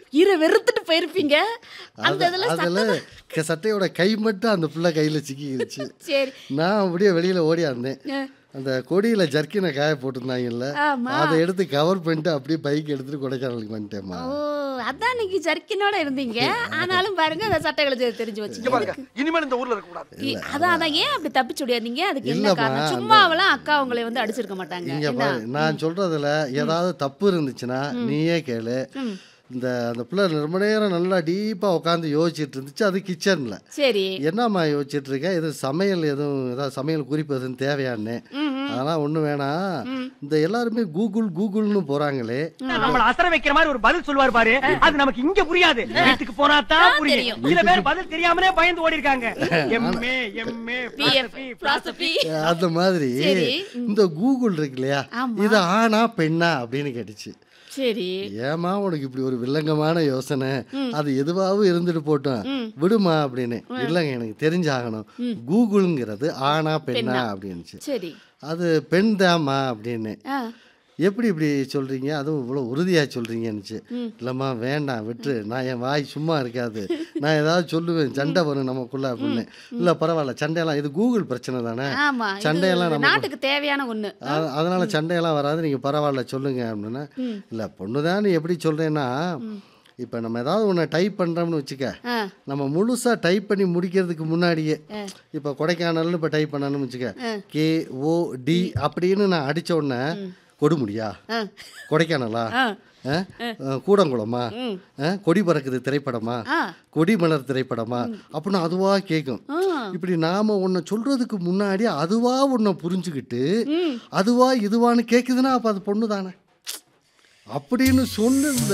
ஈர வெறுத்துட்டு போயிருப்பீங்க அந்த அது- இதுல அதுல க- சட்டையோட கை மட்டும் அந்த பிள்ளை கையில சிக்கிக்கிடுச்சு சரி நான் அப்படியே வெளியில ஓடியாந்தேன் ஆ. அந்த கொடியில ஜர்க்கினை காய போட்டிருந்தாங்கல்ல ஆமா அதை எடுத்து கவர் பண்ணிட்டு அப்படியே பைக் எடுத்துட்டு கொடைக்கானலுக்கு வந்துட்டேம்மா ஓ அதான் நீங்க ஜர்க்கினோட இருந்தீங்க ஆனாலும் பாருங்க அந்த சட்டைகளை தெ- தெரிஞ்சு இங்க பாருங்க வச்சு இனிமேல் இந்த ஊர்ல இருக்க கூடாது அதான் அதான் ஏன் அப்படி தப்பிச்சு ஓடியாதீங்க அதுக்கு என்ன இல்லம்மா, காரணம் அந்த- சும்மாவெல்லாம் அக்கா உங்களை வந்து அடிச்சிருக்க மாட்டாங்க இங்க என்ன? பாரு நான் சொல்றதுல ஏதாவது தப்பு இருந்துச்சுன்னா நீயே கேளு ம். இந்த அந்த பிள்ளை ரொம்ப நேரம் நல்லா டீப்பா உட்காந்து யோசிச்சுட்டு இருந்துச்சு அது கிச்சன்ல சரி என்னம்மா யோசிச்சுட்டு இருக்க இது சமையல் எதுவும் ஏதாவது சமையல் குறிப்பு எதுவும் தேவையான்னு ம், ம். அதெல்லாம் ஒன்றும் வேணாம் இந்த எல்லாருமே கூகுள் கூகுள்னு போறாங்களே நம்மள அசர வைக்கிற மாதிரி ஒரு பதில் சொல்லுவார் பாரு அது நமக்கு இங்க புரியாது வீட்டுக்கு போனா தான் புரியும் தெரியும். சில பேர் பதில் தெரியாமலே பயந்து ஓடி இருக்காங்க எம்ஏ எம்ஏ PF, philosophy. அந்த மாதிரி சரி. இந்த கூகுள் இருக்கு இல்லையா ஆமா. இது ஆனா பெண்ணா அப்படின்னு கேட்டுச்சு சரி ஏமா உனக்கு இப்படி ஒரு வில்லங்கமான யோசனை அது எதுவாகவும் இருந்துட்டு போட்டோம் விடுமா அப்படின்னு இல்லைங்க எனக்கு தெரிஞ்சாகணும் கூகுள்ங்கிறது ஆனா பெண்ணா அப்படின்னுச்சு சரி அது பெண் தாம்மா அப்படின்னு ஆ எப்படி இப்படி சொல்றீங்க அதுவும் இவ்வளோ உறுதியா சொல்றீங்கன்னுச்சு இல்லைம்மா வேண்டாம் விட்டு நான் என் வாய் சும்மா இருக்காது நான் ஏதாவது சொல்லுவேன் சண்டை வரும் நமக்குள்ள அப்படின்னு இல்லை பரவாயில்ல சண்டையெல்லாம் இது கூகுள் பிரச்சனை தானே ஆமா இது சண்டையெல்லாம் நம்ம நாட்டுக்கு தேவையான ஒண்ணு அ- அதனால சண்டையெல்லாம் வராது நீங்கள் பரவாயில்ல சொல்லுங்க அப்படின்னா இல்லை பொண்ணு தான் நீ எப்படி சொல்கிறேன்னா இப்போ நம்ம ஏதாவது ஒன்று டைப் பண்ணுறோம்னு வச்சுக்க ஆ நம்ம முழுசாக டைப் பண்ணி முடிக்கிறதுக்கு முன்னாடியே இப்போ கொடைக்கானல்னு இப்போ டைப் பண்ணணும்னு வச்சுக்க கே ஓ டி அப்படின்னு நான் அடிச்ச உடனே கொடுமுடியா ஆ. கொடைக்கானலா ஆ ஆ? அஹ், கூடங்குளமா ஆ? கொடி பறக்குது திரைப்படமா ஆ கொடி மலர் திரைப்படமா அப்படின்னு அதுவா கேட்கும் ஆ. இப்படி நாம ஒன்ன சொல்றதுக்கு முன்னாடி அதுவா ஒன்ன புரிஞ்சுக்கிட்டு அதுவா இதுவான்னு கேக்குதுன்னா அப்ப அது பொண்ணு தானே அப்படின்னு சொன்னிருந்த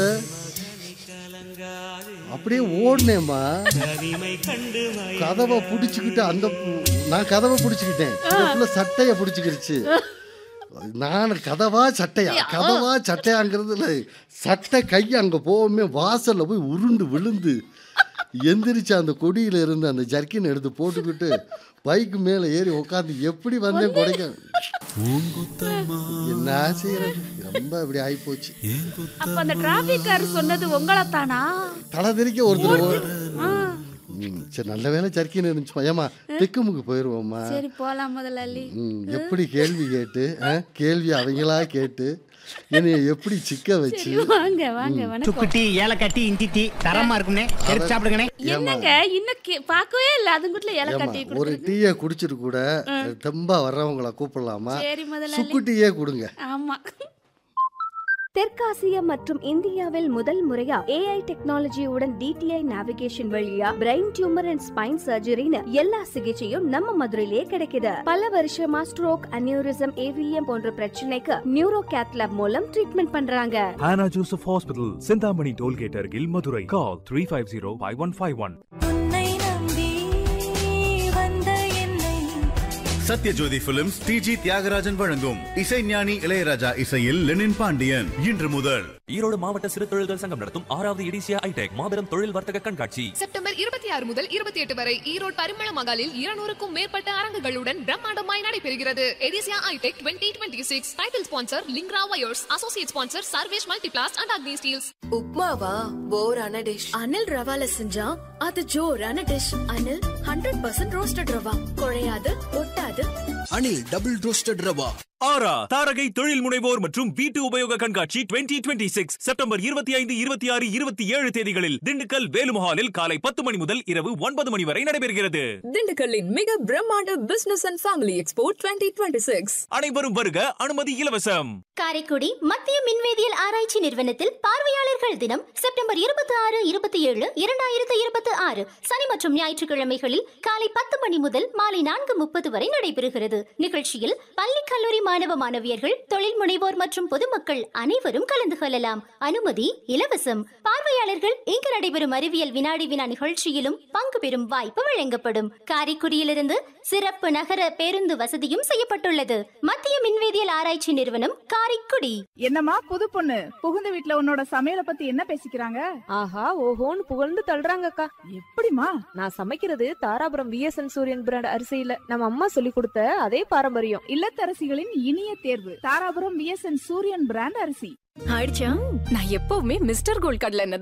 அப்படியே ஓடினேம்மா கதவை பிடிச்சிக்கிட்டு அந்த பு- நான் கதவை பிடிச்சிக்கிட்டேன் இதுக்குள்ள சட்டைய பிடிச்சிக்கிருச்சு நான் கதவா சட்டையா கதவா சட்டையாங்கிறதுல சட்டை கை அங்க போகவே வாசல்ல போய் உருண்டு விழுந்து எந்திரிச்சு அந்த கொடியில இருந்து அந்த ஜர்க்கின் எடுத்து போட்டுக்கிட்டு பைக்கு மேல ஏறி உட்காந்து எப்படி வந்தேன் கொடைக்க என்ன செய்யறது ரொம்ப இப்படி ஆயிப்போச்சு அப்ப அந்த டிராபிக் கார் சொன்னது உங்களை தானா தலை தெறிக்க ஒருத்தர் ஓ- ஆ, ம், சரி நல்ல வேலை ஜர்க்கின் இருந்துச்சுமா ஏமா திக்குமுக்கு போயிடுவோம்மா சரி போலாம் முதலாளி ம், எப்படி கேள்வி கேட்டு ஆ, கேள்வி அவங்களா கேட்டு என்னைய எப்படி சிக்க வச்சு சரி வாங்க வாங்க வணக்கம் சுக்குட்டி ஏலக்காட்டி இஞ்சி டீ தரமா இருக்கும்னே எடுத்து சாப்பிடுங்கண்ணே என்னங்க இன்னும் கே- பார்க்கவே இல்ல அதுக்குள்ள இலை ஏம்மா, கட்டி ஒரு கொடுத்துருக்கு டீயை குடிச்சிட்டு கூட தெம்பா வர்றவங்கள கூப்பிடலாமா சரி முதலாளி சுக்கு டீயே கொடுங்க ஆமா தெற்காசியா மற்றும் இந்தியாவில் முதல் முறையா ஏஐ டெக்னாலஜியுடன் டிடிஐ நேவிகேஷன் வழியா பிரெயின் டியூமர் அண்ட் ஸ்பைன் சர்ஜரின்னு எல்லா சிகிச்சையும் நம்ம மதுரையிலேயே கிடைக்குது பல வருஷமா ஸ்ட்ரோக் அனியூரிசம் ஏவிஎம் போன்ற பிரச்சனைக்கு நியூரோ கேத்லாப் மூலம் ட்ரீட்மெண்ட் பண்றாங்க Hannah Joseph Hospital, Sindhamani Tollgate Argil, Madurai. Call 350 5151. உன்னை நம்பி வந்த என்னை சத்யஜோதி பிலிம்ஸ் டிஜி தியாகராஜன் வழங்கும் இசைஞானி இளையராஜா இசையில் லெனின் பாண்டியன் இன்று முதல் ஈரோடு மாவட்ட சிறு தொழில்கள் சங்கம் நடத்தும் ஆறாவது இடிசியா ஐடெக் மாபெரும் தொழில் வர்த்தக கண்காட்சி செப்டம்பர் இருபத்தி ஆறு முதல் இருபத்தி எட்டு வரை ஈரோடு பரிமள மகாலில் இருநூறுக்கும் மேற்பட்ட அரங்குகளுடன் பிரம்மாண்டமாய் நடைபெறுகிறது எடிசியா Itech twenty twenty six title sponsor Lingra wires associate sponsor Sarvesh multiplast and Agni steels உப்மாவா போரான டிஷ் அனில் ரவால செஞ்சா அது ஜோரான dish Anil hundred percent roasted rava குழையாது ஒட்டாது அனில் டபுள் ரோஸ்டட் ரவா ஆரா தாரகை தொழில் முனைவோர் மற்றும் வீட்டு உபயோக கண்காட்சி 2026 சிக்ஸ் செப்டம்பர் இருபத்தி ஐந்து இருபத்தி ஆறு இருபத்தி ஏழு தேதிகளில் திண்டுக்கல் வேலுமஹாலில் காலை பத்து மணி முதல் இரவு ஒன்பது மணி வரை நடைபெறுகிறது திண்டுக்கல்லின் மிக பிரம்மாண்ட business and family expo twenty twenty six அனைவரும் வருக அனுமதி இலவசம் காரைக்குடி மத்திய மின்வேதியியல் ஆராய்ச்சி நிறுவனத்தில் பார்வையாளர்கள் தினம் செப்டம்பர் இருபத்தி ஆறு இருபத்தி ஏழு இரண்டாயிரத்து இருபத்தி ஆறு சனி மற்றும் ஞாயிற்றுக்கிழமைகளில் காலை பத்து மணி முதல் மாலை நான்கு முப்பது வரை நடைபெறுகிறது நிகழ்ச்சியில் பள்ளி கல்லூரி மாணவ மாணவியர்கள் தொழில் முனைவோர் மற்றும் பொதுமக்கள் அனைவரும் கலந்து கொள்ளலாம் அனுமதி இலவசம் பார்வையாளர்கள் இங்கு நடைபெறும் அறிவியல் வினாடி வினா நிகழ்ச்சியிலும் பங்கு பெறும் வாய்ப்பு வழங்கப்படும் காரைக்குடியிலிருந்து சிறப்பு நகர பேருந்து வசதியும் செய்யப்பட்டுள்ளது மத்திய மின்வேதியியல் ஆராய்ச்சி நிறுவனம் காரைக்குடி என்னம்மா புது பொண்ணு புகுந்த வீட்ல உன்னோட சமையல பத்தி என்ன பேசிக்கிறாங்க ஆஹா ஓஹோன்னு புகழ்ந்து தள்ளுறாங்கக்கா எப்படிமா நான் சமைக்கிறது தாராபுரம் விஎஸ்என் சூரியன் பிராண்ட் அரிசியில நம்ம அம்மா சொல்லி கொடுத்த அதே பாரம்பரியம் இல்லத்தரசிகளின் இனிய தேர்வு தாராபுரம் விஎஸ்என் சூரியன் பிராண்ட் அரிசி ஆயிடுச்சா நான் எப்பவுமே மிஸ்டர் கோல்ட் கடலை எண்ணெய்